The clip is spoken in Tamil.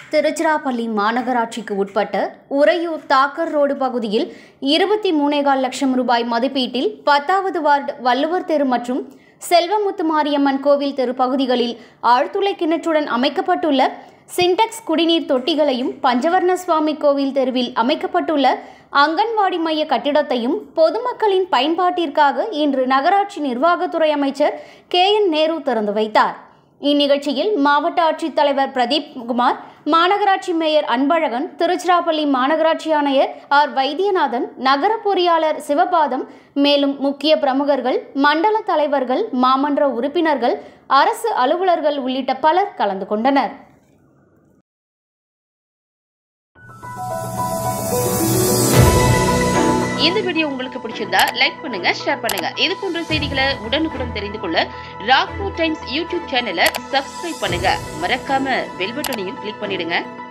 திருச்சிராப்பள்ளி மாநகராட்சிக்கு உட்பட்ட உறையூர் தாக்கர் ரோடு பகுதியில் இருபத்தி மூணேகால் லட்சம் ரூபாய் மதிப்பீட்டில் பத்தாவது வார்டு வள்ளுவர் தெரு மற்றும் செல்வமுத்து மாரியம்மன் கோவில் தெரு பகுதிகளில் ஆழ்துளை கிணற்றுடன் அமைக்கப்பட்டுள்ள சின்டெக்ஸ் குடிநீர் தொட்டிகளையும் பஞ்சவர்ண சுவாமி கோவில் தெருவில் அமைக்கப்பட்டுள்ள அங்கன்வாடி மைய கட்டிடத்தையும் பொதுமக்களின் பயன்பாட்டிற்காக இன்று நகராட்சி நிர்வாகத்துறை அமைச்சர் கே என் நேரு திறந்து வைத்தார் இந்நிகழ்ச்சியில் மாவட்ட ஆட்சித்தலைவர் பிரதீப் குமார் மாநகராட்சி மேயர் அன்பழகன் திருச்சிராப்பள்ளி மாநகராட்சி ஆணையர் ஆர் வைத்தியநாதன் நகர பொறியாளர் சிவபாதம் மேலும் முக்கிய பிரமுகர்கள் மண்டல தலைவர்கள் மாமன்ற உறுப்பினர்கள் அரசு அலுவலர்கள் உள்ளிட்ட பலர் கலந்து கொண்டனர் இந்த வீடியோ உங்களுக்கு பிடிச்சிருந்தா லைக் பண்ணுங்க ஷேர் பண்ணுங்க இது போன்ற செய்திகளை உடனுக்குடன் தெரிந்து கொள்ள ராக்பூர் டைம்ஸ் யூடியூப் சேனலை சப்ஸ்கிரைப் பண்ணுங்க மறக்காம பெல் பட்டனையும் கிளிக் பண்ணிடுங்க